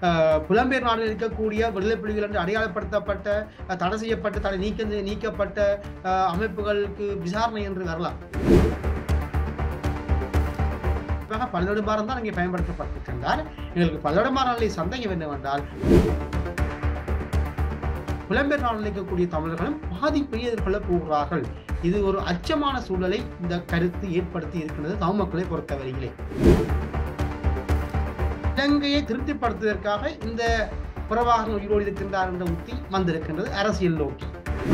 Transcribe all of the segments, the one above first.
அஹ், புலம்பெயர் நாடுகளில் இருக்கக்கூடிய விடுதலை புலிகள் என்று அடையாளப்படுத்தப்பட்ட அஹ், தடை செய்யப்பட்ட தடை நீக்க நீக்கப்பட்ட அஹ், அமைப்புகளுக்கு விசாரணை என்று வரலாம் குறிப்பாக பல்லடுமாறன் தான் இங்கே பயன்படுத்தப்பட்டிருக்கின்றார் எங்களுக்கு பல்லடுமாறனை சந்தேகம் என்னவென்றால் புலம்பெயர் நாடுகளில் இருக்கக்கூடிய தமிழர்களும் பாதிப்பை எதிர்கொள்ள போகிறார்கள் இது ஒரு அச்சமான சூழலை இந்த கருத்து ஏற்படுத்தி இருக்கின்றது தமிழ் மக்களை பொறுத்தவரையிலே இலங்கையை திருப்திப்படுத்துவதற்காக இந்த புறவாக உயிரோடு இருக்கின்றார் என்ற உத்தி வந்திருக்கின்றது அரசியல் நோக்கி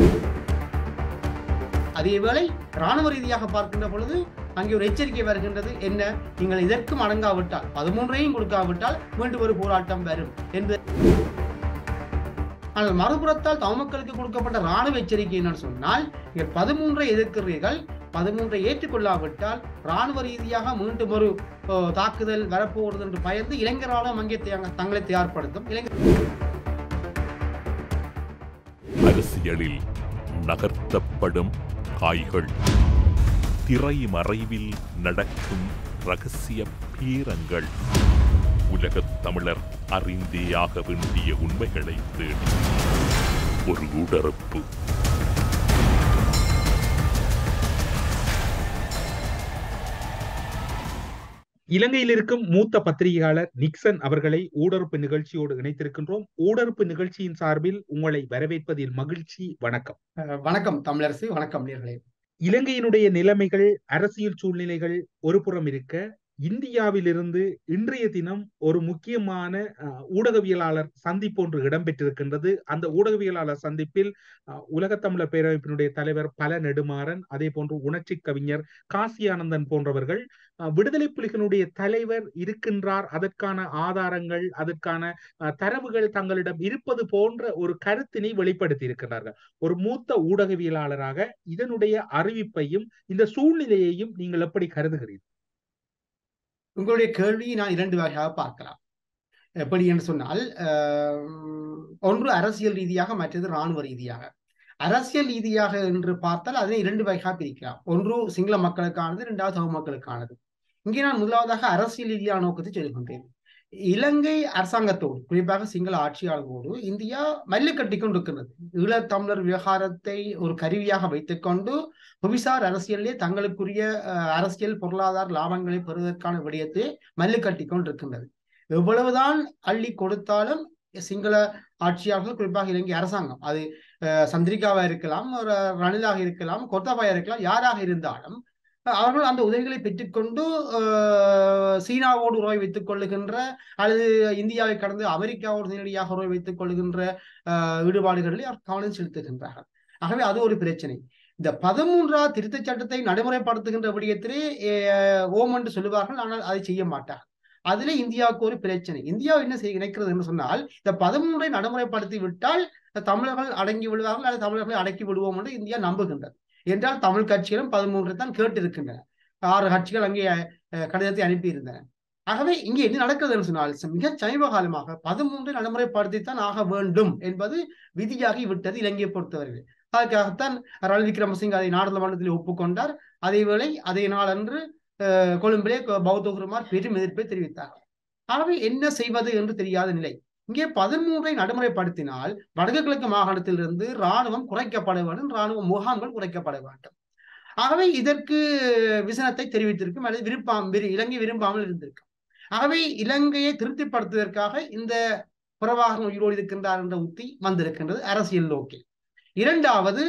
அதேவேளை ராணுவ ரீதியாக பார்க்கின்ற பொழுது அங்கே ஒரு எச்சரிக்கை வருகின்றது என்ன நீங்கள் இதற்கும் அடங்காவிட்டால் பதிமூன்றையும் கொடுக்காவிட்டால் மீண்டும் ஒரு போராட்டம் வரும் என்பது ஆனால் மறுபுறத்தால் தமிழ் மக்களுக்கு கொடுக்கப்பட்ட ராணுவ எச்சரிக்கை என்னன்னு சொன்னால் நீங்கள் பதிமூன்றை எதிர்க்கிறீர்கள் பதிமூன்றை ஏற்றுக்கொள்ளாவிட்டால் ராணுவ ரீதியாக மீண்டும் ஒரு ஓ, தாக்குதல் வரப்போகிறது என்று பயந்து இளைஞராலும் அங்கே தே- தங்களை தயார்படுத்தும் இளைஞர் அரசியலில் நகர்த்தப்படும் காய்கள் திரைமறைவில் நடக்கும் ரகசிய பீரங்கள் உலகத் தமிழர் அறிந்தேயாக வேண்டிய உண்மைகளை தேடி ஒரு உடறுப்பு இலங்கையில் இருக்கும் மூத்த பத்திரிகையாளர் நிக்சன் அவர்களை ஊடறுப்பு நிகழ்ச்சியோடு இணைத்திருக்கின்றோம் ஊடறுப்பு நிகழ்ச்சியின் சார்பில் உங்களை வரவேற்பதில் மகிழ்ச்சி வணக்கம் அஹ், வணக்கம் தமிழரசு வணக்கம் நேர்களே இலங்கையினுடைய நிலைமைகள் அரசியல் சூழ்நிலைகள் ஒரு புறம் இருக்க இந்தியாவிலிருந்து இன்றைய தினம் ஒரு முக்கியமான அஹ், ஊடகவியலாளர் சந்திப்பு ஒன்று இடம்பெற்றிருக்கின்றது அந்த ஊடகவியலாளர் சந்திப்பில் அஹ், உலகத் தமிழர் பேரமைப்பினுடைய தலைவர் பல நெடுமாறன் அதே போன்று உணர்ச்சி கவிஞர் காசியானந்தன் போன்றவர்கள் அஹ், விடுதலை புலிகளுடைய தலைவர் இருக்கின்றார் அதற்கான ஆதாரங்கள் அதற்கான அஹ், தரவுகள் தங்களிடம் இருப்பது போன்ற ஒரு கருத்தினை வெளிப்படுத்தி இருக்கிறார்கள் ஒரு மூத்த ஊடகவியலாளராக இதனுடைய அறிவிப்பையும் இந்த சூழ்நிலையையும் நீங்கள் எப்படி கருதுகிறீர்கள் உங்களுடைய கேள்வியை நான் இரண்டு வகையாக பார்க்கலாம் எப்படி என்று சொன்னால் அஹ், ஒன்று அரசியல் ரீதியாக மற்றது இராணுவ ரீதியாக அரசியல் ரீதியாக என்று பார்த்தால் அதனை இரண்டு வகையாக பிரிக்கலாம் ஒன்று சிங்கள மக்களுக்கானது இரண்டாவது தமிழ் மக்களுக்கானது இங்கே நான் முதலாவதாக அரசியல் ரீதியான நோக்கத்தை சொல்கின்றேன் இலங்கை அரசாங்கத்தோடு குறிப்பாக சிங்கள ஆட்சியாளர்களோடு இந்தியா மல்லு கட்டி கொண்டிருக்கிறது ஈழத்தமிழர் விவகாரத்தை ஒரு கருவியாக வைத்துக்கொண்டு புவிசார் அரசியலிலே தங்களுக்குரிய அஹ், அரசியல் பொருளாதார லாபங்களை பெறுவதற்கான விடயத்தை மல்லு கட்டி கொண்டிருக்கின்றது எவ்வளவுதான் அள்ளி கொடுத்தாலும் சிங்கள ஆட்சியாளர்கள் குறிப்பாக இலங்கை அரசாங்கம் அது அஹ், சந்திரிகாவா இருக்கலாம் ஒரு ரணிலாக இருக்கலாம் கொத்தபாயா இருக்கலாம் யாராக இருந்தாலும் அஹ், அவர்கள் அந்த உதவிகளை பெற்றுக்கொண்டு அஹ், சீனாவோடு உறவை வைத்துக் கொள்ளுகின்ற அல்லது இந்தியாவை கடந்து அமெரிக்காவோடு நேரடியாக உறவை வைத்துக் கொள்ளுகின்ற அஹ், ஈடுபாடுகளில் அவர் கவனம் செலுத்துகின்றார்கள் ஆகவே அது ஒரு பிரச்சனை இந்த பதிமூன்றாவது திருத்தச் சட்டத்தை நடைமுறைப்படுத்துகின்ற விடயத்திலே அஹ், ஓம் என்று சொல்லுவார்கள் ஆனால் அதை செய்ய மாட்டார்கள் அதிலே இந்தியாவுக்கு ஒரு பிரச்சனை இந்தியா என்ன செய்ய நினைக்கிறது என்று சொன்னால் இந்த பதிமூன்றை நடைமுறைப்படுத்தி விட்டால் தமிழர்கள் அடங்கி விடுவார்கள் அல்லது தமிழர்களை அடக்கி விடுவோம் என்று இந்தியா நம்புகின்றது என்றால் தமிழ் கட்சிகளும் பதிமூன்றை தான் கேட்டிருக்கின்றன ஆறு கட்சிகள் அங்கே அஹ், கடிதத்தை அனுப்பியிருந்தன ஆகவே இங்கே என்ன நடக்கிறது என்று சொன்னால் மிக சமீப காலமாக பதிமூன்றை நடைமுறைப்படுத்தித்தான் ஆக வேண்டும் என்பது விதியாகி விட்டது இலங்கையை பொறுத்தவரையில் அதற்காகத்தான் ரணில் விக்ரமசிங்க அதை நாடாளுமன்றத்தில் ஒப்புக்கொண்டார் அதேவேளை அதே நாளன்று அஹ், கொழும்பிலே கொ- பௌத்த குருமார் பெரும் எதிர்ப்பை தெரிவித்தார்கள் ஆகவே என்ன செய்வது என்று தெரியாத நிலை இங்கே பதிமூன்றை நடைமுறைப்படுத்தினால் வடக்கு கிழக்கு மாகாணத்திலிருந்து இராணுவம் குறைக்கப்பட வேண்டும் இராணுவ முகாம்கள் குறைக்கப்பட வேண்டும் ஆகவே இதற்கு விசனத்தை தெரிவித்திருக்கும் அல்லது விருப்பாம் விரு- இலங்கை விரும்பாமல் இருந்திருக்கும் ஆகவே இலங்கையை திருப்திப்படுத்துவதற்காக இந்த புறவாக உயிரோடு இருக்கின்றார் என்ற உத்தி வந்திருக்கின்றது அரசியல் நோக்கி இரண்டாவது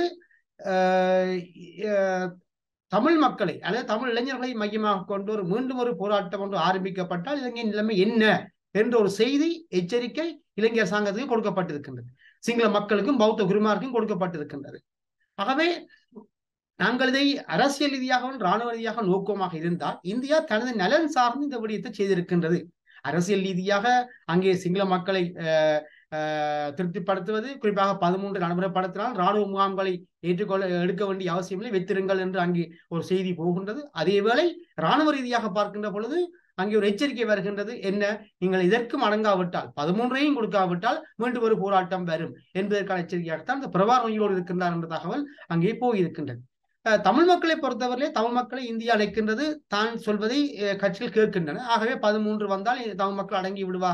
அஹ், அஹ், தமிழ் மக்களை அல்லது தமிழ் இளைஞர்களை மையமாக கொண்டு ஒரு மீண்டும் ஒரு போராட்டம் ஒன்று ஆரம்பிக்கப்பட்டால் இலங்கையின் நிலைமை என்ன என்ற ஒரு செய்தி எச்சரிக்கை இலங்கை அரசாங்கத்துக்கு கொடுக்கப்பட்டிருக்கின்றது சிங்கள மக்களுக்கும் பௌத்த குருமாருக்கும் கொடுக்கப்பட்டிருக்கின்றது ஆகவே நாங்கள் இதை அரசியல் ரீதியாகவும் இராணுவ ரீதியாக நோக்கமாக இருந்தால் இந்தியா தனது நலன் சார்ந்து இந்த விடயத்தை செய்திருக்கின்றது அரசியல் ரீதியாக அங்கே சிங்கள மக்களை அஹ், அஹ், திருப்திப்படுத்துவது குறிப்பாக பதிமூன்று நடைமுறைப்படுத்தினால் இராணுவ முகாம்களை ஏற்றுக்கொள்ள எடுக்க வேண்டிய அவசியமில்லை வைத்திருங்கள் என்று அங்கே ஒரு செய்தி போகின்றது அதேவேளை இராணுவ ரீதியாக பார்க்கின்ற பொழுது அங்கே ஒரு எச்சரிக்கை வருகின்றது என்ன நீங்கள் இதற்கும் அடங்காவிட்டால் பதிமூன்றையும் கொடுக்காவிட்டால் மீண்டும் ஒரு போராட்டம் வரும் என்பதற்கான எச்சரிக்கையாகத்தான் இந்த பிரபார் நோயோடு இருக்கின்றார் என்ற தகவல் அங்கே போயிருக்கின்றது அஹ் தமிழ் மக்களை பொறுத்தவரையிலே தமிழ் மக்களை இந்தியா அழைக்கின்றது தான் சொல்வதை அஹ், கட்சிகள் கேட்கின்றன ஆகவே பதிமூன்று வந்தால் தமிழ் மக்கள் அடங்கி விடுவார்கள்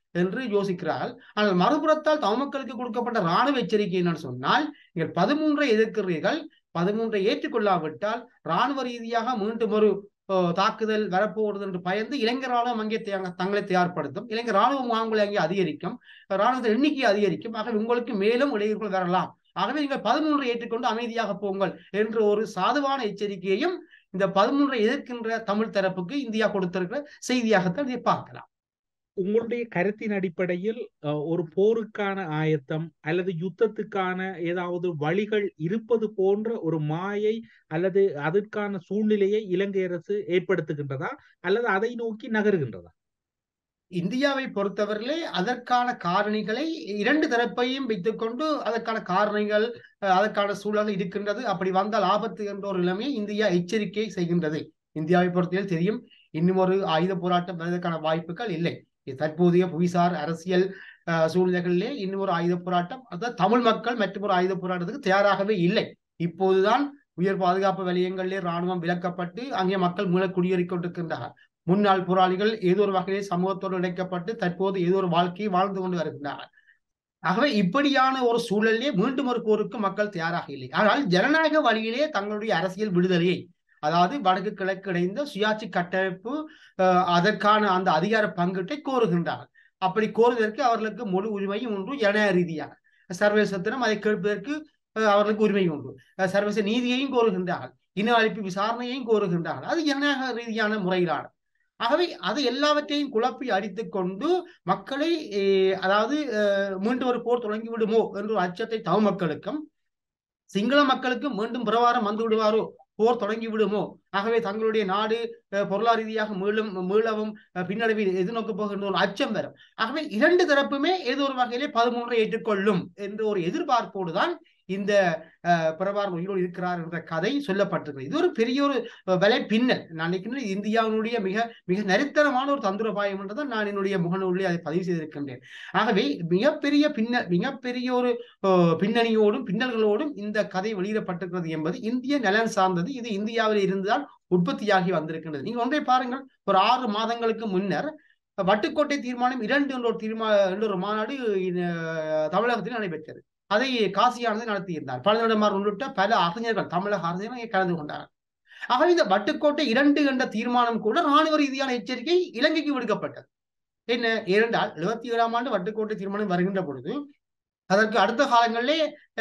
என்று யோசிக்கிறார்கள் ஆனால் மறுபுறத்தால் தமிழ் மக்களுக்கு கொடுக்கப்பட்ட ராணுவ எச்சரிக்கை என்னன்னு சொன்னால் நீங்கள் பதிமூன்றை எதிர்க்கிறீர்கள் பதிமூன்றை ஏற்றுக்கொள்ளாவிட்டால் ராணுவ ரீதியாக மீண்டும் ஒரு தாக்குதல் வரப்போகிறது என்று பயந்து இளைஞர் ராணுவம் அங்கே தங்களை தயார்படுத்தும் இளைஞர் ராணுவ முகாம்களை அங்கே அதிகரிக்கும் ராணுவத்தின் எண்ணிக்கை அதிகரிக்கும் ஆகவே உங்களுக்கு மேலும் இளைஞர்கள் வரலாம் ஆகவே நீங்கள் பதிமூன்றை ஏற்றுக்கொண்டு அமைதியாக போங்கள் என்ற ஒரு சாதுவான எச்சரிக்கையையும் இந்த பதிமூன்றை எதிர்க்கின்ற தமிழ் தரப்புக்கு இந்தியா கொடுத்திருக்கிற செய்தியாகத்தான் இதை பார்க்கலாம் உங்களுடைய கருத்தின் அடிப்படையில் ஒரு போருக்கான ஆயத்தம் அல்லது யுத்தத்துக்கான ஏதாவது வழிகள் இருப்பது போன்ற ஒரு மாயை அல்லது அதற்கான சூழ்நிலையை இலங்கை அரசு ஏற்படுத்துகின்றதா அல்லது அதை நோக்கி நகருகின்றதா இந்தியாவை பொறுத்தவரையிலே அதற்கான காரணிகளை இரண்டு தரப்பையும் வைத்துக்கொண்டு அதற்கான காரணிகள் அதற்கான சூழல் இருக்கின்றது அப்படி வந்தால் ஆபத்து என்ற ஒரு நிலைமையை இந்தியா எச்சரிக்கை செய்கின்றது இந்தியாவை பொறுத்தவரை தெரியும் இன்னும் ஒரு ஆயுத போராட்டம் வருவதற்கான வாய்ப்புகள் இல்லை தற்போதைய புவிசார் அரசியல் சூழ்நிலைகளிலே இன்னும் ஒரு ஆயுத போராட்டம் அதாவது தமிழ் மக்கள் மற்றும் ஒரு ஆயுத போராட்டத்துக்கு தயாராகவே இல்லை இப்போதுதான் உயர் பாதுகாப்பு வலயங்களிலே ராணுவம் விலக்கப்பட்டு அங்கே மக்கள் மூல குடியேறிக் கொண்டிருக்கின்றார்கள் முன்னாள் போராளிகள் ஏதோ ஒரு வகையிலே சமூகத்தோடு இணைக்கப்பட்டு தற்போது ஏதோ ஒரு வாழ்க்கையை வாழ்ந்து கொண்டு வருகின்றார்கள் ஆகவே இப்படியான ஒரு சூழலிலே மீண்டும் ஒரு போருக்கு மக்கள் தயாராக இல்லை ஆனால் ஜனநாயக வழியிலே தங்களுடைய அரசியல் விடுதலையை அதாவது வடக்கு கிழக்கு இணைந்த சுயாட்சி கட்டமைப்பு அதற்கான அந்த அதிகார பங்கீட்டை கோருகின்றார்கள் அப்படி கோருவதற்கு அவர்களுக்கு முழு உரிமையும் உண்டு ஜனநாயக ரீதியாக சர்வதேசத்தினம் அதை கேட்பதற்கு அவர்களுக்கு உரிமை உண்டு சர்வதேச நீதியையும் கோருகின்றார்கள் இன அழிப்பு விசாரணையையும் கோருகின்றார்கள் அது ஜனநாயக ரீதியான முறையிலான ஆகவே அது எல்லாவற்றையும் குழப்பி அடித்துக் கொண்டு மக்களை அதாவது மீண்டும் ஒரு போர் தொடங்கி விடுமோ என்ற ஒரு அச்சத்தை தமிழ் மக்களுக்கும் சிங்கள மக்களுக்கும் மீண்டும் பிரவாரம் வந்து விடுவாரோ போர் தொடங்கி விடுமோ ஆகவே தங்களுடைய நாடு பொருளாதார ரீதியாக மீளும் மீளவும் பின்னடைவில் எதிர்நோக்க போகின்ற ஒரு அச்சம் வரும் ஆகவே இரண்டு தரப்புமே ஏதோ ஒரு வகையிலே பதிமூன்றை ஏற்றுக்கொள்ளும் என்ற ஒரு எதிர்பார்ப்போடு தான் இந்த பிரபார் உயிரோடு இருக்கிறார் என்ற கதை சொல்லப்பட்டிருக்கிறது இது ஒரு பெரிய ஒரு விலை பின்னல் நான் நினைக்கின்றேன் இந்தியாவினுடைய மிக மிக நரித்தனமான ஒரு தந்திரபாயம் என்றுதான் நான் என்னுடைய முகநூலில் அதை பதிவு செய்திருக்கின்றேன் ஆகவே மிகப்பெரிய பின்ன மிகப்பெரிய ஒரு பின்னணியோடும் பின்னல்களோடும் இந்த கதை வெளியிடப்பட்டிருக்கிறது என்பது இந்திய நலன் சார்ந்தது இது இந்தியாவில் இருந்துதான் உற்பத்தியாகி வந்திருக்கின்றது நீங்க ஒன்றை பாருங்கள் ஒரு ஆறு மாதங்களுக்கு முன்னர் வட்டுக்கோட்டை தீர்மானம் இரண்டு என்ற ஒரு தீர்மா என்ற ஒரு மாநாடு தமிழகத்தில் நடைபெற்றது அதை காசியானது நடத்தியிருந்தார் பழனிடமார் உள்ளிட்ட பல அறிஞர்கள் தமிழக அறிஞர்கள் கலந்து கொண்டார்கள் ஆகவே இந்த வட்டுக்கோட்டை இரண்டு என்ற தீர்மானம் கூட ராணுவ ரீதியான எச்சரிக்கை இலங்கைக்கு விடுக்கப்பட்டது என்ன ஏனென்றால் எழுபத்தி ஏழாம் ஆண்டு வட்டுக்கோட்டை தீர்மானம் வருகின்ற பொழுது அதற்கு அடுத்த காலங்களிலே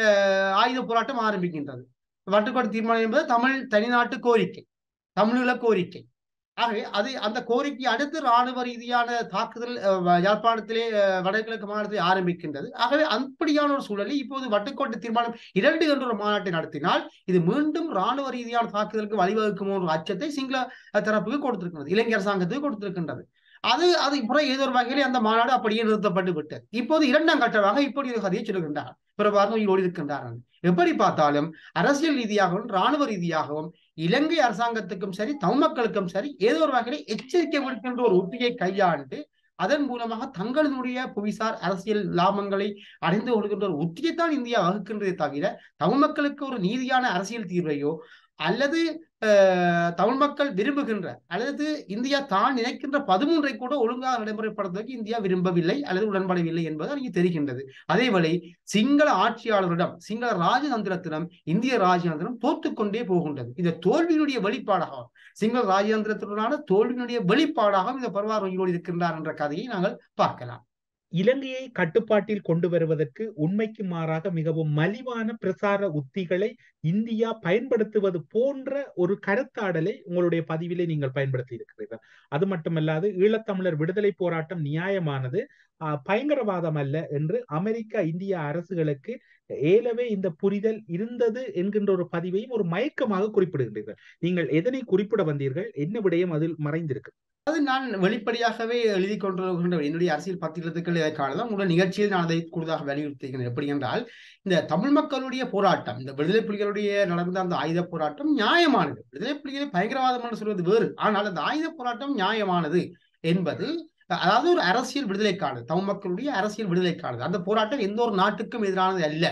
ஆயுத போராட்டம் ஆரம்பிக்கின்றது வட்டுக்கோட்டை தீர்மானம் என்பது தமிழ் தனிநாட்டு கோரிக்கை தமிழீழ கோரிக்கை ஆகவே அது அந்த கோரிக்கை அடுத்து ராணுவ ரீதியான தாக்குதல் யாழ்ப்பாணத்திலே வடகிழக்கு மாநிலத்தில் ஆரம்பிக்கின்றது ஆகவே அப்படியான ஒரு சூழலில் இப்போது வட்டுக்கோட்டை தீர்மானம் இரண்டு என்ற ஒரு மாநாட்டை நடத்தினால் இது மீண்டும் ராணுவ ரீதியான தாக்குதலுக்கு வழிவகுக்கும் ஒரு அச்சத்தை சிங்கள தரப்புக்கு கொடுத்திருக்கிறது இலங்கை அரசாங்கத்துக்கு கொடுத்திருக்கின்றது அது அது புற ஏதோ ஒரு வகையிலே அந்த மாநாடு அப்படியே நிறுத்தப்பட்டு விட்டது இப்போது இரண்டாம் கட்டமாக இப்படி ஒரு கதையை சொல்லுகின்றார் பிரபாரம் உயிரோடு இருக்கின்றார்கள் எப்படி பார்த்தாலும் அரசியல் ரீதியாகவும் ராணுவ ரீதியாகவும் இலங்கை அரசாங்கத்துக்கும் சரி தமிழ் மக்களுக்கும் சரி ஏதோ ஒரு வகையில எச்சரிக்கை விடுக்கின்ற ஒரு உத்தியை கையாண்டு அதன் மூலமாக தங்களுடைய புவிசார் அரசியல் லாபங்களை அடைந்து கொள்கின்ற ஒரு உத்தியைத்தான் இந்தியா வகுக்கின்றதே தவிர தமிழ் மக்களுக்கு ஒரு நீதியான அரசியல் தீர்வையோ அல்லது தமிழ் மக்கள் விரும்புகின்ற அல்லது இந்தியா தான் நினைக்கின்ற பதிமூன்றை கூட ஒழுங்காக நடைமுறைப்படுத்துவதற்கு இந்தியா விரும்பவில்லை அல்லது உடன்படவில்லை என்பது அங்கே தெரிகின்றது அதேவேளை சிங்கள ஆட்சியாளரிடம் சிங்கள ராஜதந்திரத்திடம் இந்திய ராஜதந்திரம் தோத்துக்கொண்டே போகின்றது இந்த தோல்வியினுடைய வெளிப்பாடாக சிங்கள ராஜதந்திரத்துடனான தோல்வியினுடைய வெளிப்பாடாக இந்த பரவார் உயிரோடு இருக்கின்றார் என்ற கதையை நாங்கள் பார்க்கலாம் இலங்கையை கட்டுப்பாட்டில் கொண்டு வருவதற்கு உண்மைக்கு மாறாக மிகவும் மலிவான பிரசார உத்திகளை இந்தியா பயன்படுத்துவது போன்ற ஒரு கருத்தாடலை உங்களுடைய பதிவிலே நீங்கள் பயன்படுத்தி இருக்கிறீர்கள் அது மட்டுமல்லாது ஈழத்தமிழர் விடுதலை போராட்டம் நியாயமானது பயங்கரவாதம் அல்ல என்று அமெரிக்கா இந்திய அரசுகளுக்கு ஏலவே இந்த புரிதல் இருந்தது என்கின்ற ஒரு பதிவையும் ஒரு மயக்கமாக குறிப்பிடுகின்றீர்கள் நீங்கள் எதனை குறிப்பிட வந்தீர்கள் என்ன விடயம் அதில் மறைந்திருக்கு அது நான் வெளிப்படையாகவே எழுதி கொண்டிருக்கின்ற என்னுடைய அரசியல் பத்திரத்துக்கள் இதை காணலாம் உங்களுடைய நிகழ்ச்சியில் நான் அதை கூடுதலாக வலியுறுத்துகிறேன் எப்படி என்றால் இந்த தமிழ் மக்களுடைய போராட்டம் இந்த விடுதலை புலிகளுடைய நடந்த அந்த ஆயுத போராட்டம் நியாயமானது விடுதலை புலிகளை பயங்கரவாதம் என்று சொல்வது வேறு ஆனால் அந்த ஆயுத போராட்டம் நியாயமானது என்பது அதாவது ஒரு அரசியல் விடுதலைக்கானது தமிழ் மக்களுடைய அரசியல் விடுதலைக்கானது அந்த போராட்டம் எந்த ஒரு நாட்டுக்கும் எதிரானது அல்ல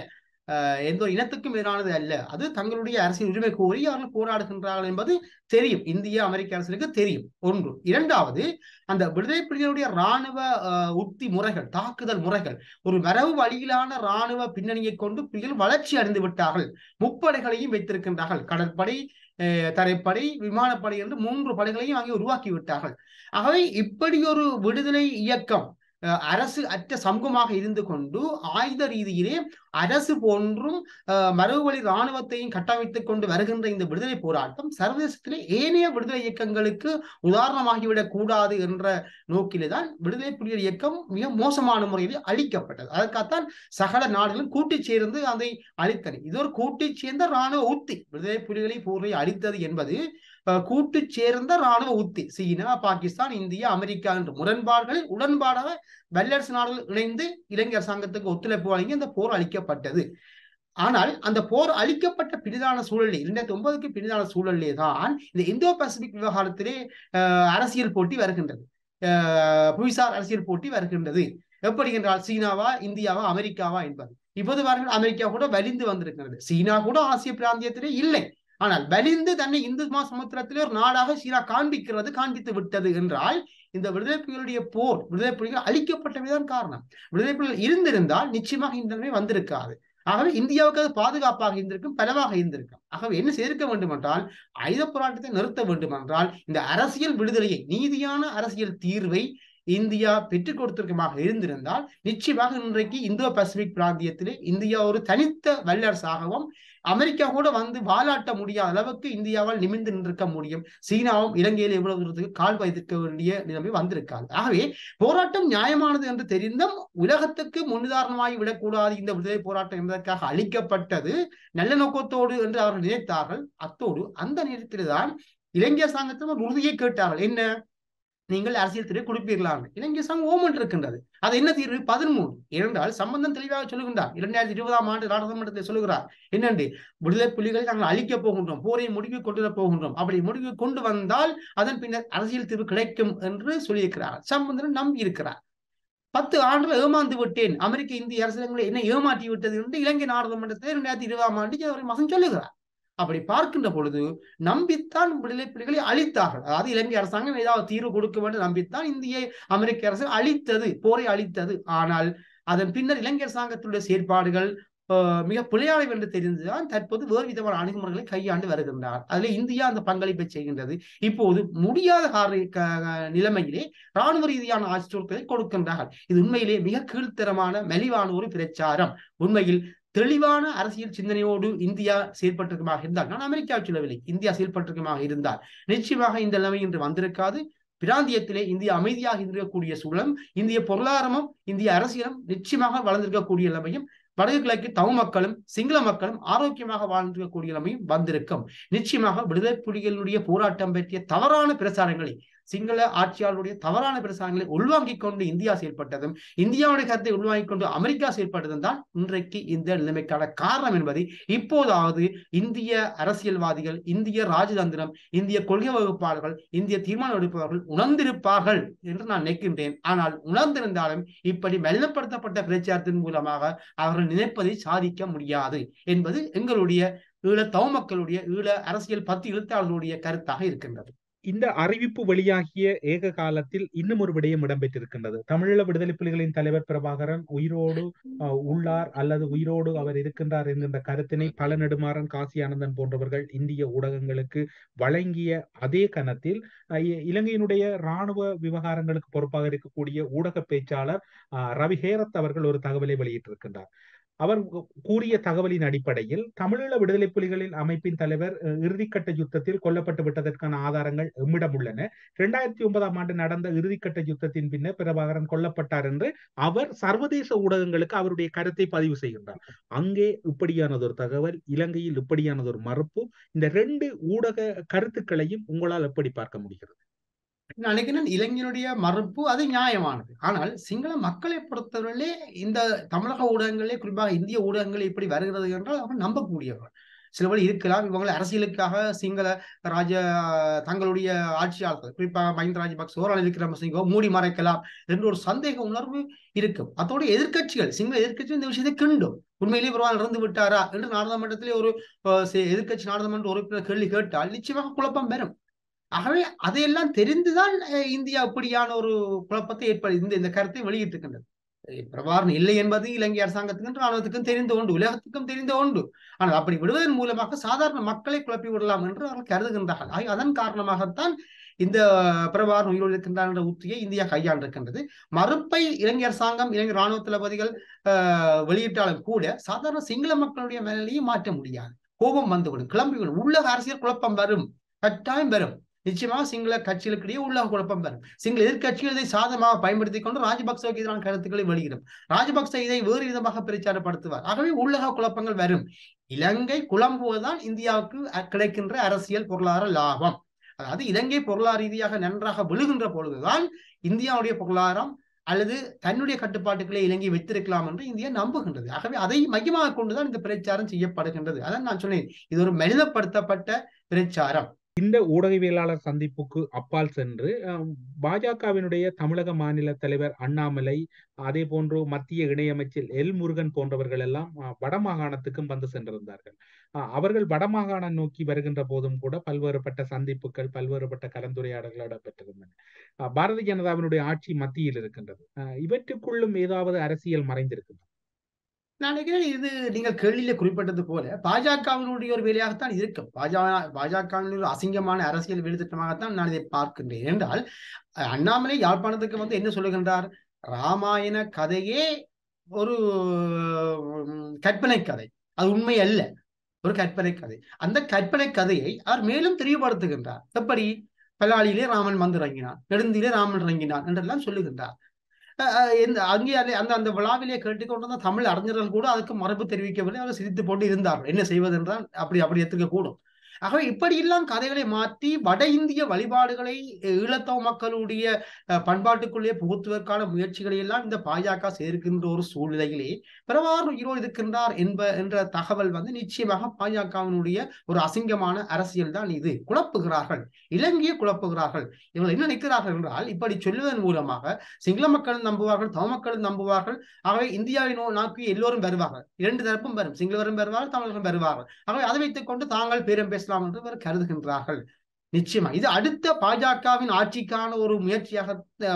அஹ், எந்த ஒரு இனத்துக்கும் எதிரானது அல்ல அது தங்களுடைய அரசியல் உரிமை கோரி அவர்கள் போராடுகின்றார்கள் என்பது தெரியும் இந்திய அமெரிக்க அரசுக்கு தெரியும் ஒன்று இரண்டாவது அந்த விடுதலை புலிகளுடைய ராணுவ அஹ், உத்தி முறைகள் தாக்குதல் முறைகள் ஒரு மரபு வழியிலான ராணுவ பின்னணியை கொண்டு புலிகள் வளர்ச்சி அடைந்து விட்டார்கள் முப்படைகளையும் வைத்திருக்கின்றார்கள் கடற்படை அஹ், தரைப்படை விமானப்படை என்று மூன்று படைகளையும் அங்கே உருவாக்கி விட்டார்கள் ஆகவே இப்படி ஒரு விடுதலை இயக்கம் அஹ், அரசு அற்ற சமூகமாக இருந்து கொண்டு ஆயுத ரீதியிலே அரசு போன்றும் அஹ், மரபுவழி இராணுவத்தையும் கட்டமைத்துக் கொண்டு வருகின்ற இந்த விடுதலை போராட்டம் சர்வதேசத்திலே ஏனைய விடுதலை இயக்கங்களுக்கு உதாரணமாகிவிடக் கூடாது என்ற நோக்கிலே தான் விடுதலை புலிகள் இயக்கம் மிக மோசமான முறையில் அழிக்கப்பட்டது அதற்காகத்தான் சகல நாடுகளும் கூட்டி சேர்ந்து அதை அழித்தன இது ஒரு கூட்டி சேர்ந்த இராணுவ உத்தி விடுதலை புலிகளை போரை அழித்தது என்பது அஹ், கூட்டு சேர்ந்த இராணுவ உத்தி சீனா பாகிஸ்தான் இந்தியா அமெரிக்கா என்ற முரண்பாடுகளில் உடன்பாடாக வல்லரசு நாடுகள் இணைந்து இலங்கை அரசாங்கத்துக்கு ஒத்துழைப்பு வழங்கி அந்த போர் அளிக்கப்பட்டது ஆனால் அந்த போர் அளிக்கப்பட்ட பிரிதான சூழலே இரண்டாயிரத்தி ஒன்பதுக்கு பிரிதான சூழலே தான் இந்த இந்தோ பசிபிக் விவகாரத்திலே அஹ், அரசியல் போட்டி வருகின்றது அஹ், புவிசார் அரசியல் போட்டி வருகின்றது எப்படி என்றால் சீனாவா இந்தியாவா அமெரிக்காவா என்பது இப்போது பாருங்கள் அமெரிக்கா கூட வலிந்து வந்திருக்கிறது சீனா கூட ஆசிய பிராந்தியத்திலே இல்லை ஆனால் வலிந்து தன்னை இந்து சமுத்திரத்திலே ஒரு நாடாக சீனா காண்பிக்கிறது காண்பித்து விட்டது என்றால் இந்த விடுதலை புலிகளுடைய போர் விடுதலை புலிகள் அழிக்கப்பட்டவைதான் காரணம் விடுதலை புலிகள் இருந்திருந்தால் நிச்சயமாக இந்த நிலைமை வந்திருக்காது ஆகவே இந்தியாவுக்கு அது பாதுகாப்பாக இருந்திருக்கும் பலமாக இருந்திருக்கும் ஆகவே என்ன சேர்க்க வேண்டும் என்றால் ஆயுத போராட்டத்தை நிறுத்த வேண்டும் என்றால் இந்த அரசியல் விடுதலையை நீதியான அரசியல் தீர்வை இந்தியா பெற்றுக் கொடுத்திருக்கமாக இருந்திருந்தால் நிச்சயமாக இன்றைக்கு இந்தோ பசிபிக் பிராந்தியத்திலே இந்தியா ஒரு தனித்த வல்லரசாகவும் அமெரிக்கா கூட வந்து வாலாட்ட முடியாத அளவுக்கு இந்தியாவால் நிமிர்ந்து நின்றிருக்க முடியும் சீனாவும் இலங்கையில் இவ்வளவு தூரத்துக்கு கால் வைத்திருக்க வேண்டிய நிலைமை வந்திருக்காது ஆகவே போராட்டம் நியாயமானது என்று தெரிந்தும் உலகத்துக்கு முன்னுதாரணமாகி விடக்கூடாது இந்த விடுதலை போராட்டம் என்பதற்காக அளிக்கப்பட்டது நல்ல நோக்கத்தோடு என்று அவர்கள் நினைத்தார்கள் அத்தோடு அந்த நேரத்தில்தான் இலங்கை அரசாங்கத்திடம் ஒரு உறுதியை கேட்டார்கள் என்ன நீங்கள் அரசியல் தீர்வு கொடுப்பீர்களா இலங்கை அரசாங்கம் ஓமன் இருக்கின்றது அது என்ன தீர்வு பதிமூணு ஏனென்றால் சம்பந்தம் தெளிவாக சொல்லுகின்றார் இரண்டாயிரத்தி இருபதாம் ஆண்டு நாடாளுமன்றத்தில் சொல்லுகிறார் என்னண்டு விடுதலை புலிகளை நாங்கள் அழிக்கப் போகின்றோம் போரை முடிவு கொண்டு வரப் போகின்றோம் அப்படி முடிவு கொண்டு வந்தால் அதன் பின்னர் அரசியல் தீர்வு கிடைக்கும் என்று சொல்லியிருக்கிறார் சம்பந்தன் நம்பி இருக்கிறார் பத்து ஆண்டுகள் ஏமாந்து விட்டேன் அமெரிக்க இந்திய அரசாங்கங்களை என்ன ஏமாற்றி விட்டது என்று இலங்கை நாடாளுமன்றத்தில் இரண்டாயிரத்தி இருபதாம் ஆண்டு ஜனவரி மாதம் சொல்லுகிறார் அப்படி பார்க்கின்ற பொழுது நம்பித்தான் விடுதலை புலிகளை அழித்தார்கள் அதாவது இலங்கை அரசாங்கம் ஏதாவது தீர்வு கொடுக்க வேண்டும் நம்பித்தான் இந்திய அமெரிக்க அரசு அழித்தது போரை அழித்தது ஆனால் அதன் பின்னர் இலங்கை அரசாங்கத்தினுடைய செயற்பாடுகள் ஆஹ், மிக பிழையானவை என்று தெரிந்துதான் தற்போது வேறு விதமான அணுகுமுறைகளை கையாண்டு வருகின்றார் அதில் இந்தியா அந்த பங்களிப்பை செய்கின்றது இப்போது முடியாத கார க- நிலைமையிலே ராணுவ ரீதியான ஆட்சியொற்களை கொடுக்கின்றார்கள் இது உண்மையிலே மிக கீழ்த்தரமான மெலிவான ஒரு பிரச்சாரம் உண்மையில் தெளிவான அரசியல் சிந்தனையோடு இந்தியா செயல்பட்டிருக்கமாக இருந்தால் நான் அமெரிக்கா சொல்லவில்லை இந்தியா செயல்பட்டிருக்கமாக இருந்தால் நிச்சயமாக இந்த நிலைமை இன்று வந்திருக்காது பிராந்தியத்திலே இந்தியா அமைதியாக இருக்கக்கூடிய சூழலும் இந்திய பொருளாதாரமும் இந்திய அரசியலும் நிச்சயமாக வளர்ந்திருக்கக்கூடிய நிலைமையும் வடக்கு கிழக்கு தமிழ் மக்களும் சிங்கள மக்களும் ஆரோக்கியமாக வாழ்ந்திருக்கக்கூடிய நிலைமையும் வந்திருக்கும் நிச்சயமாக விடுதலை புலிகளுடைய போராட்டம் பற்றிய தவறான பிரச்சாரங்களை சிங்கள ஆட்சியாளருடைய தவறான பிரச்சாரங்களை உள்வாங்கிக் கொண்டு இந்தியா செயல்பட்டதும் இந்தியாவுடைய கருத்தை உள்வாங்கிக் கொண்டு அமெரிக்கா செயல்பட்டதும் தான் இன்றைக்கு இந்த நிலைமைக்கான காரணம் என்பதை இப்போதாவது இந்திய அரசியல்வாதிகள் இந்திய ராஜதந்திரம் இந்திய கொள்கை வகுப்பாளர்கள் இந்திய தீர்மானம் எடுப்பவர்கள் உணர்ந்திருப்பார்கள் என்று நான் நினைக்கின்றேன் ஆனால் உணர்ந்திருந்தாலும் இப்படி மெல்லப்படுத்தப்பட்ட பிரச்சாரத்தின் மூலமாக அவர்கள் நினைப்பதை சாதிக்க முடியாது என்பது எங்களுடைய ஈழ தவ மக்களுடைய ஈழ அரசியல் பத்து எழுத்தாளர்களுடைய கருத்தாக இருக்கின்றது இந்த அறிவிப்பு வெளியாகிய ஏக காலத்தில் இன்னும் ஒரு விடயம் இடம்பெற்றிருக்கின்றது தமிழீழ விடுதலை புலிகளின் தலைவர் பிரபாகரன் உயிரோடு அஹ், உள்ளார் அல்லது உயிரோடு அவர் இருக்கின்றார் என்கின்ற கருத்தினை பல நெடுமாறன் காசி ஆனந்தன் போன்றவர்கள் இந்திய ஊடகங்களுக்கு வழங்கிய அதே கணத்தில் அஹ், இ- இலங்கையினுடைய இராணுவ விவகாரங்களுக்கு பொறுப்பாக இருக்கக்கூடிய ஊடக பேச்சாளர் அஹ், ரவி ஹேரத் அவர்கள் ஒரு தகவலை வெளியிட்டிருக்கின்றார் அவர் கூ- கூறிய தகவலின் அடிப்படையில் தமிழீழ விடுதலை புலிகளின் அமைப்பின் தலைவர் அஹ், இறுதிக்கட்ட யுத்தத்தில் கொல்லப்பட்டு விட்டதற்கான ஆதாரங்கள் எம்மிடம் உள்ளன இரண்டாயிரத்தி ஒன்பதாம் ஆண்டு நடந்த இறுதிக்கட்ட யுத்தத்தின் பின்னர் பிரபாகரன் கொல்லப்பட்டார் என்று அவர் சர்வதேச ஊடகங்களுக்கு அவருடைய கருத்தை பதிவு செய்கின்றார் அங்கே இப்படியானதொரு தகவல் இலங்கையில் இப்படியானதொரு மறுப்பு இந்த ரெண்டு ஊடக கருத்துக்களையும் உங்களால் எப்படி பார்க்க முடிகிறது நான் நினைக்கிறேன் இளைஞனுடைய மறுப்பு அது நியாயமானது ஆனால் சிங்கள மக்களை பொறுத்தவரையிலே இந்த தமிழக ஊடகங்களே குறிப்பாக இந்திய ஊடகங்களே இப்படி வருகிறது என்றால் அவர்கள் நம்பக்கூடியவர்கள் சில வழி இருக்கலாம் இவங்களை அரசியலுக்காக சிங்கள ராஜ தங்களுடைய ஆட்சியாளர்கள் குறிப்பாக மஹிந்த ராஜபக்சோ ரணில் விக்ரமசிங்கோ மூடி மறைக்கலாம் என்ற ஒரு சந்தேக உணர்வு இருக்கும் அதோட எதிர்க்கட்சிகள் சிங்கள எதிர்க்கட்சி இந்த விஷயத்தை கிண்டும் உண்மையிலேயே பரவாயில்ல இறந்து விட்டாரா என்று நாடாளுமன்றத்திலே ஒரு எதிர்க்கட்சி நாடாளுமன்ற உறுப்பினர் கேள்வி கேட்டால் நிச்சயமாக குழப்பம் பெறும் ஆகவே அதையெல்லாம் தெரிந்துதான் இந்தியா இப்படியான ஒரு குழப்பத்தை ஏற்படு இந்த இந்த கருத்தை வெளியிட்டிருக்கின்றது பிரபாரணம் இல்லை என்பது இலங்கை அரசாங்கத்துக்கும் ராணுவத்துக்கும் தெரிந்த ஒன்று உலகத்துக்கும் தெரிந்த ஒன்று ஆனால் அப்படி விடுவதன் மூலமாக சாதாரண மக்களை குழப்பி விடலாம் என்று அவர்கள் கருதுகின்றார்கள் அதன் காரணமாகத்தான் இந்த பிரபாரணம் உயிரோடு இருக்கின்றார் என்ற உத்தியை இந்தியா கையாண்டிருக்கின்றது மறுப்பை இலங்கை அரசாங்கம் இலங்கை ராணுவ தளபதிகள் வெளியிட்டாலும் கூட சாதாரண சிங்கள மக்களுடைய மேலேயும் மாற்ற முடியாது கோபம் வந்துவிடும் கிளம்பிவிடும் உள்ள அரசியல் குழப்பம் வரும் கட்டாயம் வரும் நிச்சயமாக சிங்கள கட்சிகளுக்கிடையே உள்ள குழப்பம் வரும் சிங்கள எதிர்கட்சிகள் இதை சாதமாக பயன்படுத்திக் கொண்டு ராஜபக்சவுக்கு எதிரான கருத்துக்களை வெளியிடும் ராஜபக்ச இதை வேறு விதமாக பிரச்சாரப்படுத்துவார் ஆகவே உள்ளக குழப்பங்கள் வரும் இலங்கை குழம்புவதுதான் இந்தியாவுக்கு கிடைக்கின்ற அரசியல் பொருளாதார லாபம் அதாவது இலங்கை பொருளாதார ரீதியாக நன்றாக விழுகின்ற பொழுதுதான் இந்தியாவுடைய பொருளாதாரம் அல்லது தன்னுடைய கட்டுப்பாட்டுகளை இலங்கை வைத்திருக்கலாம் என்று இந்தியா நம்புகின்றது ஆகவே அதை மையமாக கொண்டுதான் இந்த பிரச்சாரம் செய்யப்படுகின்றது அதான் நான் சொன்னேன் இது ஒரு மனிதப்படுத்தப்பட்ட பிரச்சாரம் இந்த ஊடகவியலாளர் சந்திப்புக்கு அப்பால் சென்று பாஜகவினுடைய தமிழக மாநில தலைவர் அண்ணாமலை அதே போன்று மத்திய இணையமைச்சர் எல் முருகன் போன்றவர்கள் எல்லாம் வடமாகாணத்துக்கும் வந்து சென்றிருந்தார்கள் அவர்கள் வடமாகாணம் நோக்கி வருகின்ற போதும் கூட பல்வேறுபட்ட சந்திப்புகள் பல்வேறுபட்ட கலந்துரையாடல்கள் இடம்பெற்றிருந்தன பாரதிய ஜனதாவினுடைய ஆட்சி மத்தியில் இருக்கின்றது இவற்றுக்குள்ளும் ஏதாவது அரசியல் மறைந்திருக்கின்றது நான் நினைக்கிறேன் இது நீங்கள் கேள்வியில குறிப்பிட்டது போல பாஜகவினுடைய ஒரு வேலையாகத்தான் இருக்கும் பாஜக பாஜகவினுடைய ஒரு அசிங்கமான அரசியல் வேலைத்திட்டமாகத்தான் நான் இதை பார்க்கின்றேன் என்றால் அண்ணாமலை யாழ்ப்பாணத்துக்கு வந்து என்ன சொல்லுகின்றார் ராமாயண கதையே ஒரு கற்பனை கதை அது உண்மை அல்ல ஒரு கற்பனை கதை அந்த கற்பனை கதையை அவர் மேலும் தெளிவுபடுத்துகின்றார் எப்படி பல்லாளியிலே ராமன் வந்து இறங்கினான் நெடுந்திலே ராமன் இறங்கினான் என்றெல்லாம் சொல்லுகின்றார் அங்கே அந்த அந்த விழாவிலே கேட்டுக்கொண்டிருந்த தமிழ் அறிஞர்கள் கூட அதுக்கு மரபு தெரிவிக்கவில்லை அவர் சிரித்து போட்டு இருந்தார்கள் என்ன செய்வது என்றால் அப்படி அப்படி எடுத்துக்க கூடும் ஆகவே இப்படியெல்லாம் கதைகளை மாற்றி வட இந்திய வழிபாடுகளை ஈழத்தவ மக்களுடைய பண்பாட்டுக்குள்ளே புகுத்துவதற்கான முயற்சிகளை எல்லாம் இந்த பாஜக சேர்க்கின்ற ஒரு சூழ்நிலையிலே பிரபாகர் உயிரோடு இருக்கின்றார் என்ப என்ற தகவல் வந்து நிச்சயமாக பாஜகவினுடைய ஒரு அசிங்கமான அரசியல் தான் இது குழப்புகிறார்கள் இலங்கையை குழப்புகிறார்கள் இவர்கள் என்ன நினைக்கிறார்கள் என்றால் இப்படி சொல்வதன் மூலமாக சிங்கள மக்களும் நம்புவார்கள் தமிழ் மக்களும் நம்புவார்கள் ஆகவே இந்தியாவை நோக்கி எல்லோரும் வருவார்கள் இரண்டு தரப்பும் வரும் சிங்களவரும் வருவார்கள் தமிழர்களும் வருவார்கள் ஆகவே அதை வைத்துக் கொண்டு தாங்கள் பேரம் பேசலாம் என்று இவர் கருதுகின்றார்கள் நிச்சயமா இது அடுத்த பாஜகவின் ஆட்சிக்கான ஒரு முயற்சியாக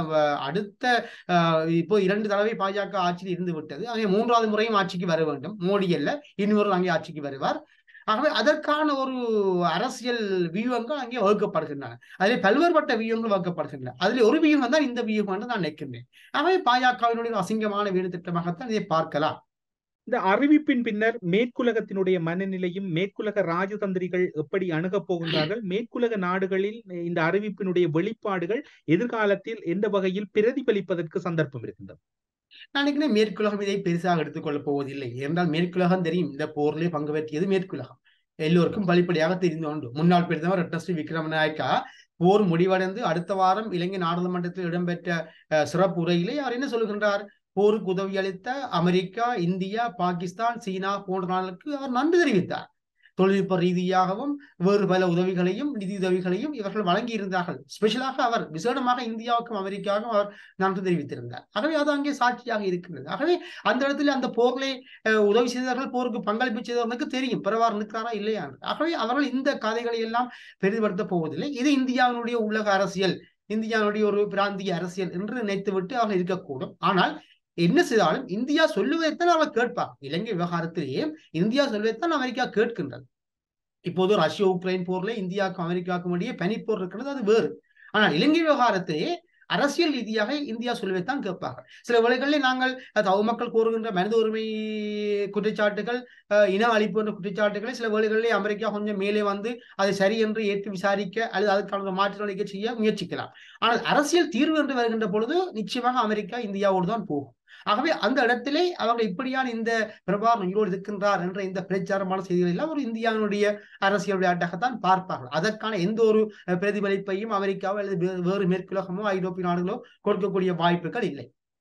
அடுத்த இப்போ இரண்டு தடவை பாஜக ஆட்சியில் இருந்து விட்டது அங்கே மூன்றாவது முறையும் ஆட்சிக்கு வர வேண்டும் மோடி அல்ல இன்னொரு அங்கே ஆட்சிக்கு வருவார் ஆகவே அதற்கான ஒரு அரசியல் வியூகங்கள் அங்கே வகுக்கப்படுகின்றன அதில் பல்வேறுபட்ட வியூகங்கள் வகுக்கப்படுகின்றன அதில் ஒரு வியூகம் தான் இந்த வியூகம் என்று நான் நினைக்கின்றேன் ஆகவே பாஜகவினுடைய அசிங்கமான வீடு திட்டமாகத்தான் இதை பார்க்கலாம் இந்த அறிவிப்பின் பின்னர் மேற்குலகத்தினுடைய மனநிலையும் மேற்குலக ராஜதந்திரிகள் எப்படி அணுகப் போகின்றார்கள் மேற்குலக நாடுகளில் இந்த அறிவிப்பினுடைய வெளிப்பாடுகள் எதிர்காலத்தில் எந்த வகையில் பிரதிபலிப்பதற்கு சந்தர்ப்பம் இருக்கின்றது நான் நினைக்கிறேன் மேற்குலகம் இதை பெருசாக எடுத்துக்கொள்ளப் போவதில்லை என்றால் மேற்குலகம் தெரியும் இந்த போரிலே பங்கு பெற்றியது மேற்குலகம் எல்லோருக்கும் பலிப்படியாக தெரிந்து கொண்டு முன்னாள் பிரதமர் ரட்னஸ்ரீ விக்ரமநாயக்கா போர் முடிவடைந்து அடுத்த வாரம் இலங்கை நாடாளுமன்றத்தில் இடம்பெற்ற சிறப்பு உரையிலே அவர் என்ன சொல்லுகின்றார் போருக்கு உதவி அளித்த அமெரிக்கா இந்தியா பாகிஸ்தான் சீனா போன்ற நாடுகளுக்கு அவர் நன்றி தெரிவித்தார் தொழில்நுட்ப ரீதியாகவும் வேறு பல உதவிகளையும் நிதி உதவிகளையும் இவர்கள் வழங்கி இருந்தார்கள் ஸ்பெஷலாக அவர் விசேடமாக இந்தியாவுக்கும் அமெரிக்காவுக்கும் அவர் நன்றி தெரிவித்திருந்தார் ஆகவே அது அங்கே சாட்சியாக இருக்கின்றது ஆகவே அந்த இடத்துல அந்த போர்களை உதவி செய்தவர்கள் போருக்கு பங்களிப்பு செய்தவர்களுக்கு தெரியும் பிறவாறு இருக்கிறாரா இல்லையா ஆகவே அவர்கள் இந்த கதைகளை எல்லாம் பெரிதுபடுத்தப் போவதில்லை இது இந்தியாவினுடைய உலக அரசியல் இந்தியாவுடைய ஒரு பிராந்திய அரசியல் என்று நினைத்துவிட்டு அவர்கள் இருக்கக்கூடும் ஆனால் என்ன செய்தாலும் இந்தியா சொல்லுவதைத்தான் அவர் கேட்பார் இலங்கை விவகாரத்திலேயே இந்தியா சொல்வதைத்தான் அமெரிக்கா கேட்கின்றது இப்போது ரஷ்யா உக்ரைன் போர்ல இந்தியாவுக்கும் அமெரிக்காவுக்கும் இடையே பனிப்போர் இருக்கிறது அது வேறு ஆனால் இலங்கை விவகாரத்திலேயே அரசியல் ரீதியாக இந்தியா சொல்வதைத்தான் கேட்பார்கள் சில வேளைகளில் நாங்கள் தவ மக்கள் கூறுகின்ற மனித உரிமை குற்றச்சாட்டுகள் இன அழிப்பு என்ற குற்றச்சாட்டுகளை சில வேளைகளிலே அமெரிக்கா கொஞ்சம் மேலே வந்து அதை சரி என்று ஏற்று விசாரிக்க அல்லது அதுக்கான மாற்றம் அளிக்க செய்ய முயற்சிக்கலாம் ஆனால் அரசியல் தீர்வு என்று வருகின்ற பொழுது நிச்சயமாக அமெரிக்கா இந்தியாவோடு தான் போகும் ஆகவே அந்த இடத்திலே அவர்கள் இப்படியான இந்த பிரபாகரன் உயிரோடு இருக்கின்றார் என்ற இந்த பிரச்சாரமான செய்திகள் எல்லாம் ஒரு இந்தியாவினுடைய அரசியல் விளையாட்டாகத்தான் பார்ப்பார்கள் அதற்கான எந்த ஒரு பிரதிபலிப்பையும் அமெரிக்காவோ அல்லது வேறு மேற்குலகமோ ஐரோப்பிய நாடுகளோ கொடுக்கக்கூடிய வாய்ப்புகள் இல்லை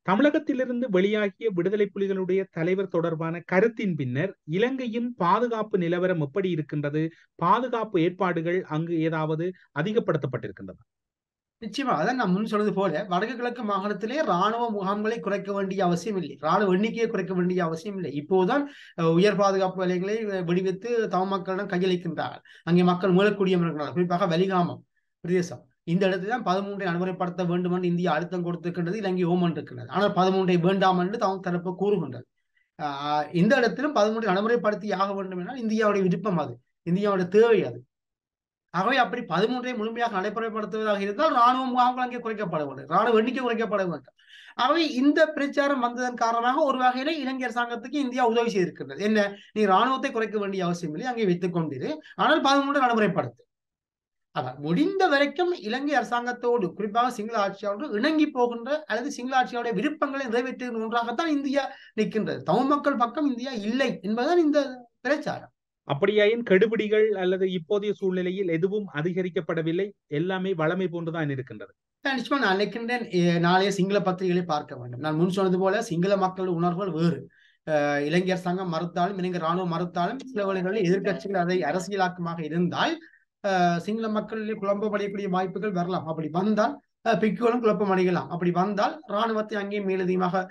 தமிழகத்திலிருந்து வெளியாகிய விடுதலை புலிகளுடைய தலைவர் தொடர்பான கருத்தின் பின்னர் இலங்கையின் பாதுகாப்பு நிலவரம் எப்படி இருக்கின்றது பாதுகாப்பு ஏற்பாடுகள் அங்கு ஏதாவது அதிகப்படுத்தப்பட்டிருக்கின்றதா நிச்சயமா அதான் நான் முன் சொன்னது போல வடக்கு கிழக்கு மாகாணத்திலே ராணுவ முகாம்களை குறைக்க வேண்டிய அவசியம் இல்லை ராணுவ எண்ணிக்கையை குறைக்க வேண்டிய அவசியம் இல்லை இப்போதுதான் அஹ், உயர் பாதுகாப்பு நிலையங்களை விடுவித்து தமிழ் மக்களிடம் கையளிக்கின்றார்கள் அங்கே மக்கள் மீளக்கூடியவர்கள் குறிப்பாக வலிகாமம் பிரதேசம் இந்த இடத்துல தான் பதிமூன்றை நடைமுறைப்படுத்த வேண்டும் என்று இந்தியா அழுத்தம் கொடுத்திருக்கின்றது இலங்கை ஓமன் இருக்கின்றது ஆனால் பதிமூன்றை வேண்டாம் என்று தமிழ் தரப்பு கூறுகின்றது ஆஹ் இந்த இடத்திலும் பதிமூன்றை நடைமுறைப்படுத்தி ஆக வேண்டும் என்றால் இந்தியாவுடைய விருப்பம் அது இந்தியாவுடைய தேவை அது ஆகவே அப்படி பதிமூன்றை முழுமையாக நடைமுறைப்படுத்துவதாக இருந்தால் ராணுவ முகாம்கள் அங்கே குறைக்கப்பட வேண்டும் ராணுவ எண்ணிக்கை குறைக்கப்பட வேண்டும் ஆகவே இந்த பிரச்சாரம் வந்ததன் காரணமாக ஒரு வகையில இலங்கை அரசாங்கத்துக்கு இந்தியா உதவி செய்திருக்கின்றது என்ன நீ ராணுவத்தை குறைக்க வேண்டிய அவசியம் இல்லை அங்கே வைத்துக் கொண்டிரு ஆனால் பதிமூன்று நடைமுறைப்படுத்து அதான் முடிந்த வரைக்கும் இலங்கை அரசாங்கத்தோடு குறிப்பாக சிங்கள ஆட்சியோடு இணங்கி போகின்ற அல்லது சிங்கள ஆட்சியோட விருப்பங்களை நிறைவேற்றுகின்ற ஒன்றாகத்தான் இந்தியா நிற்கின்றது தமிழ் மக்கள் பக்கம் இந்தியா இல்லை என்பதுதான் இந்த பிரச்சாரம் அப்படியாயின் கெடுபிடிகள் அல்லது இப்போதைய சூழ்நிலையில் எதுவும் அதிகரிக்கப்படவில்லை எல்லாமே வளமை போன்றுதான் இருக்கின்றது நான் நிச்சயமா நான் நினைக்கின்றேன் எ- நாளைய சிங்கள பத்திரிகைகளை பார்க்க வேண்டும் நான் முன் சொன்னது போல சிங்கள மக்கள் உணர்வுகள் வேறு அஹ் இலங்கை அரசாங்கம் மறுத்தாலும் இலங்கை ராணுவம் மறுத்தாலும் சில வேளைகளில் எதிர்க்கட்சிகள் அதை அரசியலாக்கமாக இருந்தால் அஹ் சிங்கள மக்களில் குழப்பமடையக்கூடிய வாய்ப்புகள் வரலாம் அப்படி வந்தால் அஹ் பிக்குகளும் குழப்பமடையலாம் அப்படி வந்தால் ராணுவத்தை அங்கே மேலதிகமாக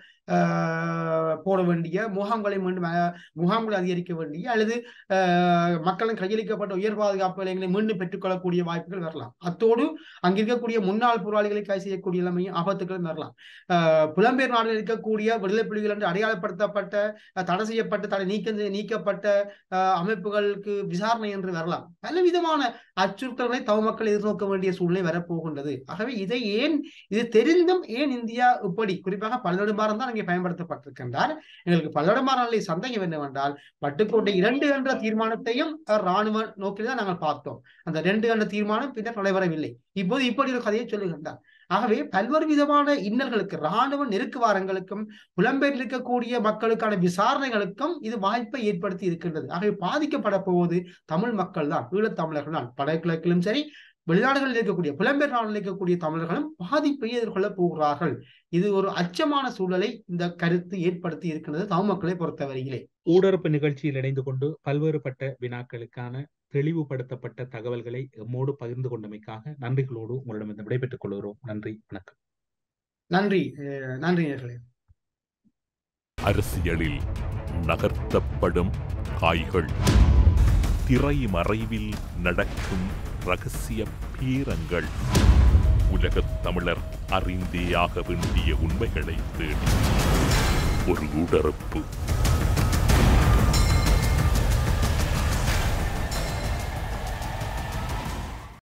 அஹ் போட வேண்டிய முகாம்களை மீண்டும் அஹ், முகாம்களை அதிகரிக்க வேண்டிய அல்லது அஹ், மக்களின் கையளிக்கப்பட்ட உயர் பாதுகாப்பு நிலையங்களை மீண்டும் பெற்றுக்கொள்ளக்கூடிய வாய்ப்புகள் வரலாம் அத்தோடு அங்க இருக்கக்கூடிய முன்னாள் போராளிகளை கைது செய்யக்கூடிய நிலைமையும் ஆபத்துகளும் வரலாம் அஹ், புலம்பெயர் நாடுகளில் இருக்கக்கூடிய விடுதலை புலிகள் என்று அடையாளப்படுத்தப்பட்ட அஹ், தடை செய்யப்பட்ட தடை நீக்கம் செய்ய- நீக்கப்பட்ட அஹ், அமைப்புகளுக்கு விசாரணை என்று வரலாம் பல விதமான அச்சுறுத்தல்களை தமிழ் மக்கள் எதிர்நோக்க வேண்டிய சூழ்நிலை வரப்போகின்றது ஆகவே இதை ஏன் இது தெரிந்தும் ஏன் இந்தியா இப்படி குறிப்பாக பல்லடுமாறன் தான் அங்கே பயன்படுத்தப்பட்டிருக்கின்றார் எங்களுக்கு பல்லடுமாறனிலே சந்தேகம் என்னவென்றால் பட்டுக்கோட்டை இரண்டு என்ற தீர்மானத்தையும் அஹ், ராணுவ நோக்கில் தான் நாங்கள் பார்த்தோம் அந்த ரெண்டு என்ற தீர்மானம் பின்னர் நடைபெறவில்லை இப்போது இப்படி ஒரு கதையை சொல்லுகின்றார் ஆகவே பல்வேறு விதமான இன்னல்களுக்கு ராணுவ நெருக்குவாரங்களுக்கும் புலம்பெயர் இருக்கக்கூடிய மக்களுக்கான விசாரணைகளுக்கும் இது வாய்ப்பை ஏற்படுத்தி இருக்கின்றது ஆகவே பாதிக்கப்பட போவது தமிழ் மக்கள் தான் ஈழத் தமிழர்கள் தான் வடகிழக்கிலும் சரி வெளிநாடுகளில் இருக்கக்கூடிய புலம்பெயர் நாடுகளில் இருக்கக்கூடிய தமிழர்களும் பாதிப்பை எதிர்கொள்ளப் போகிறார்கள் இது ஒரு அச்சமான சூழலை இந்த கருத்து ஏற்படுத்தி இருக்கின்றது தமிழ் மக்களை பொறுத்தவரையிலே ஊடறுப்பு நிகழ்ச்சியில் இணைந்து கொண்டு பல்வேறுபட்ட வினாக்களுக்கான தெளிவுபடுத்தப்பட்ட தகவல்களை எம்மோடு பகிர்ந்து கொண்டமைக்காக நன்றிகளோடு உங்களிடம் விடைபெற்றுக் கொள்கிறோம் நன்றி வணக்கம் நன்றி அஹ் நன்றி நேர்களே அரசியலில் நகர்த்தப்படும் காய்கள் திரைமறைவில் நடக்கும் ரகசிய பீரங்கள் உலகத் தமிழர் அறிந்தேயாக வேண்டிய உண்மைகளை தேடி ஒரு உடறுப்பு